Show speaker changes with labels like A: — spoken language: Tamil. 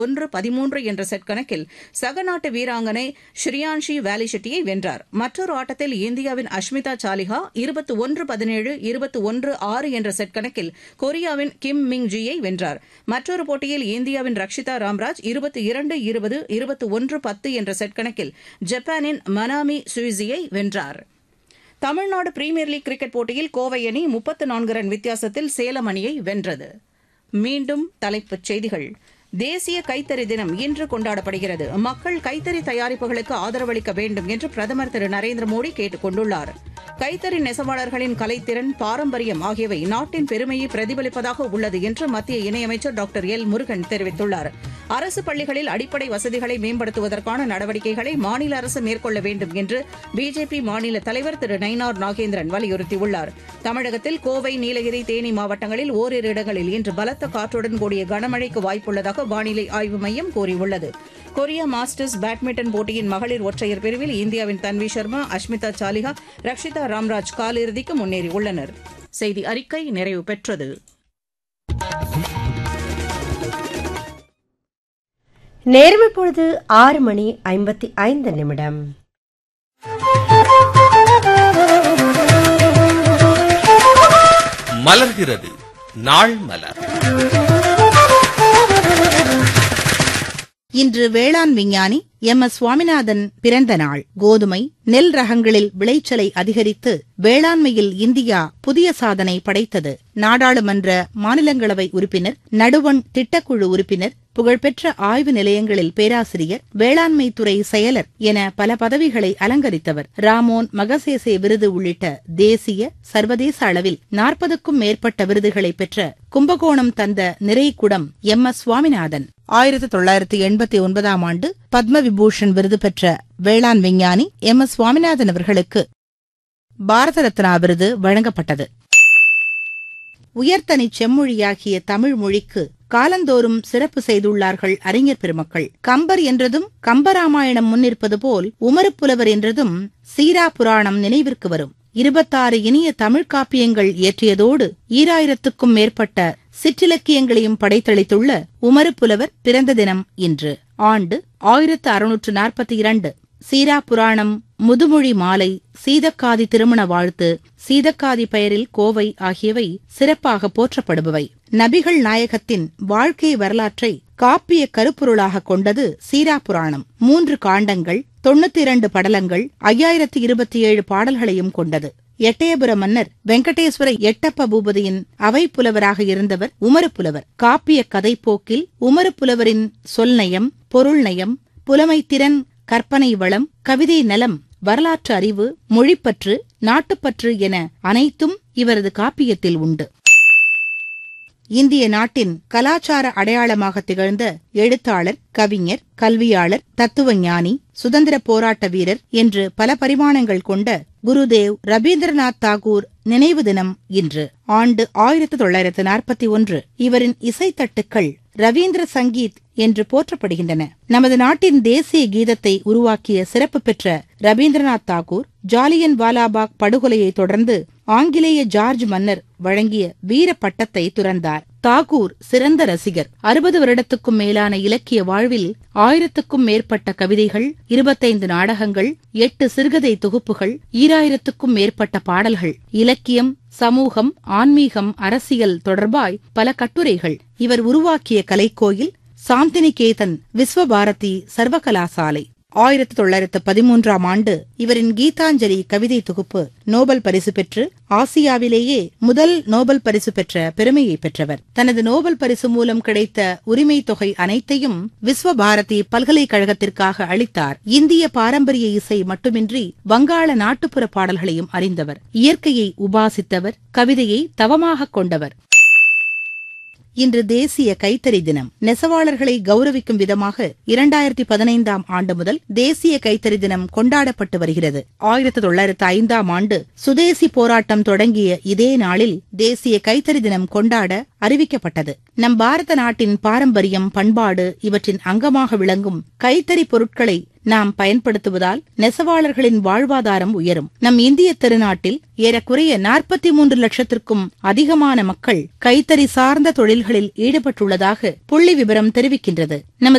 A: ஒன்று பதிமூன்று என்ற செட் கணக்கில் சக நாட்டு வீராங்கனை ஸ்ரீயான்ஷி வேலிஷெட்டியை வென்றார் மற்றொரு ஆட்டத்தில் இந்தியாவின் அஷ்மிதா சாலிஹா இருபத்து ஒன்று பதினேழு இருபத்து ஒன்று ஆறு என்ற செட் கணக்கில் கொரியாவின் கிம் மிங் ஜியை வென்றார் மற்றொரு போட்டியில் இந்தியாவின் ரக்ஷிதா ராம்ராஜ் இருபத்து இரண்டு இருபது இருபத்து ஒன்று பத்து என்ற செட் கணக்கில் ஜப்பானின் மனாமி சுயிசியை வென்றார் தமிழ்நாடு பிரீமியர் லீக் கிரிக்கெட் போட்டியில் கோவை அணி முப்பத்து நான்கு ரன் வித்தியாசத்தில் சேலம் அணியை வென்றது மீண்டும் தலைப்புச் செய்திகள் தேசிய கைத்தறி தினம் இன்று கொண்டாடப்படுகிறது மக்கள் கைத்தறி தயாரிப்புகளுக்கு ஆதரவளிக்க வேண்டும் என்று பிரதமர் திரு நரேந்திர மோடி கேட்டுக் கொண்டுள்ளார் கைத்தறி நெசவாளர்களின் கலைத்திறன் பாரம்பரியம் ஆகியவை நாட்டின் பெருமையை பிரதிபலிப்பதாக உள்ளது என்று மத்திய இணையமைச்சர் டாக்டர் எல் முருகன் தெரிவித்துள்ளார் அரசு பள்ளிகளில் அடிப்படை வசதிகளை மேம்படுத்துவதற்கான நடவடிக்கைகளை மாநில அரசு மேற்கொள்ள வேண்டும் என்று பிஜேபி மாநில தலைவர் திரு நயினார் நாகேந்திரன் வலியுறுத்தியுள்ளார் தமிழகத்தில் கோவை நீலகிரி தேனி மாவட்டங்களில் ஓரிரு இடங்களில் இன்று பலத்த காற்றுடன் கூடிய கனமழைக்கு வாய்ப்புள்ளதாக வானிலை ஆய்வு மையம் கூறியுள்ளது கொரியா மாஸ்டர்ஸ் பேட்மிண்டன் போட்டியின் மகளிர் ஒற்றையர் பிரிவில் இந்தியாவின் தன்வி சர்மா அஷ்மிதா சாலிஹா ரக்ஷிதா ராம்ராஜ் காலிறுதிக்கு முன்னேறியுள்ளனர் செய்தி அறிக்கை நிறைவு பெற்றது
B: நேரம் இப்பொழுது ஆறு மணி ஐம்பத்தி ஐந்து நிமிடம்
C: மலர்கிறது நாள் மலர்
A: இன்று வேளாண் விஞ்ஞானி எம் எஸ் சுவாமிநாதன் பிறந்த நாள் கோதுமை நெல் ரகங்களில் விளைச்சலை அதிகரித்து வேளாண்மையில் இந்தியா புதிய சாதனை படைத்தது நாடாளுமன்ற மாநிலங்களவை உறுப்பினர் நடுவண் திட்டக்குழு உறுப்பினர் புகழ்பெற்ற ஆய்வு நிலையங்களில் பேராசிரியர் வேளாண்மை துறை செயலர் என பல பதவிகளை அலங்கரித்தவர் ராமோன் மகசேசே விருது உள்ளிட்ட தேசிய சர்வதேச அளவில் நாற்பதுக்கும் மேற்பட்ட விருதுகளை பெற்ற கும்பகோணம் தந்த நிறைகுடம் எம் எஸ் சுவாமிநாதன் ஆயிரத்தி தொள்ளாயிரத்தி எண்பத்தி ஒன்பதாம் ஆண்டு பத்ம விபூஷன் விருது பெற்ற வேளாண் விஞ்ஞானி எம் எஸ் சுவாமிநாதன் அவர்களுக்கு பாரத ரத்னா விருது வழங்கப்பட்டது உயர்தனி செம்மொழியாகிய தமிழ் மொழிக்கு காலந்தோறும் சிறப்பு செய்துள்ளார்கள் அறிஞர் பெருமக்கள் கம்பர் என்றதும் கம்பராமாயணம் முன்னிற்பது போல் உமறுப்புலவர் என்றதும் சீரா புராணம் நினைவிற்கு வரும் இருபத்தாறு இனிய தமிழ் காப்பியங்கள் இயற்றியதோடு ஈராயிரத்துக்கும் மேற்பட்ட சிற்றிலக்கியங்களையும் படைத்தளித்துள்ள உமறுப்புலவர் பிறந்த தினம் இன்று ஆண்டு ஆயிரத்து அறுநூற்று நாற்பத்தி இரண்டு சீரா புராணம் முதுமொழி மாலை சீதக்காதி திருமண வாழ்த்து சீதக்காதி பெயரில் கோவை ஆகியவை சிறப்பாக போற்றப்படுபவை நபிகள் நாயகத்தின் வாழ்க்கை வரலாற்றை காப்பிய கருப்பொருளாக கொண்டது சீரா புராணம் மூன்று காண்டங்கள் தொண்ணூத்தி இரண்டு படலங்கள் ஐயாயிரத்தி இருபத்தி ஏழு பாடல்களையும் கொண்டது எட்டயபுர மன்னர் வெங்கடேஸ்வர எட்டப்ப பூபதியின் அவை புலவராக இருந்தவர் உமறு புலவர் காப்பிய கதைப்போக்கில் உமறு புலவரின் சொல்நயம் பொருள்நயம் புலமைத்திறன் கற்பனை வளம் கவிதை நலம் வரலாற்று அறிவு மொழிப்பற்று நாட்டுப்பற்று என அனைத்தும் இவரது காப்பியத்தில் உண்டு இந்திய நாட்டின் கலாச்சார அடையாளமாக திகழ்ந்த எழுத்தாளர் கவிஞர் கல்வியாளர் தத்துவஞானி சுதந்திர போராட்ட வீரர் என்று பல பரிமாணங்கள் கொண்ட குருதேவ் ரவீந்திரநாத் தாகூர் நினைவு தினம் இன்று ஆண்டு ஆயிரத்து தொள்ளாயிரத்து நாற்பத்தி ஒன்று இவரின் இசைத்தட்டுக்கள் ரவீந்திர சங்கீத் என்று போற்றப்படுகின்றன நமது நாட்டின் தேசிய கீதத்தை உருவாக்கிய சிறப்பு பெற்ற ரவீந்திரநாத் தாகூர் ஜாலியன் வாலாபாக் படுகொலையை தொடர்ந்து ஆங்கிலேய ஜார்ஜ் மன்னர் வழங்கிய வீர பட்டத்தை துறந்தார் தாகூர் சிறந்த ரசிகர் அறுபது வருடத்துக்கும் மேலான இலக்கிய வாழ்வில் ஆயிரத்துக்கும் மேற்பட்ட கவிதைகள் இருபத்தைந்து நாடகங்கள் எட்டு சிறுகதை தொகுப்புகள் ஈராயிரத்துக்கும் மேற்பட்ட பாடல்கள் இலக்கியம் சமூகம் ஆன்மீகம் அரசியல் தொடர்பாய் பல கட்டுரைகள் இவர் உருவாக்கிய கலைக்கோயில் சாந்தினிகேதன் விஸ்வபாரதி சர்வகலாசாலை ஆயிரத்தி தொள்ளாயிரத்து பதிமூன்றாம் ஆண்டு இவரின் கீதாஞ்சலி கவிதை தொகுப்பு நோபல் பரிசு பெற்று ஆசியாவிலேயே முதல் நோபல் பரிசு பெற்ற பெருமையை பெற்றவர் தனது நோபல் பரிசு மூலம் கிடைத்த உரிமை தொகை அனைத்தையும் விஸ்வபாரதி பல்கலைக்கழகத்திற்காக அளித்தார் இந்திய பாரம்பரிய இசை மட்டுமின்றி வங்காள நாட்டுப்புற பாடல்களையும் அறிந்தவர் இயற்கையை உபாசித்தவர் கவிதையை தவமாக கொண்டவர் இன்று தேசிய கைத்தறி தினம் நெசவாளர்களை கௌரவிக்கும் விதமாக இரண்டாயிரத்தி பதினைந்தாம் ஆண்டு முதல் தேசிய கைத்தறி தினம் கொண்டாடப்பட்டு வருகிறது ஆயிரத்தி தொள்ளாயிரத்து ஐந்தாம் ஆண்டு சுதேசி போராட்டம் தொடங்கிய இதே நாளில் தேசிய கைத்தறி தினம் கொண்டாட அறிவிக்கப்பட்டது நம் பாரத நாட்டின் பாரம்பரியம் பண்பாடு இவற்றின் அங்கமாக விளங்கும் கைத்தறி பொருட்களை நாம் பயன்படுத்துவதால் நெசவாளர்களின் வாழ்வாதாரம் உயரும் நம் இந்திய திருநாட்டில் ஏறக்குறைய நாற்பத்தி மூன்று லட்சத்திற்கும் அதிகமான மக்கள் கைத்தறி சார்ந்த தொழில்களில் ஈடுபட்டுள்ளதாக புள்ளி விவரம் தெரிவிக்கின்றது நமது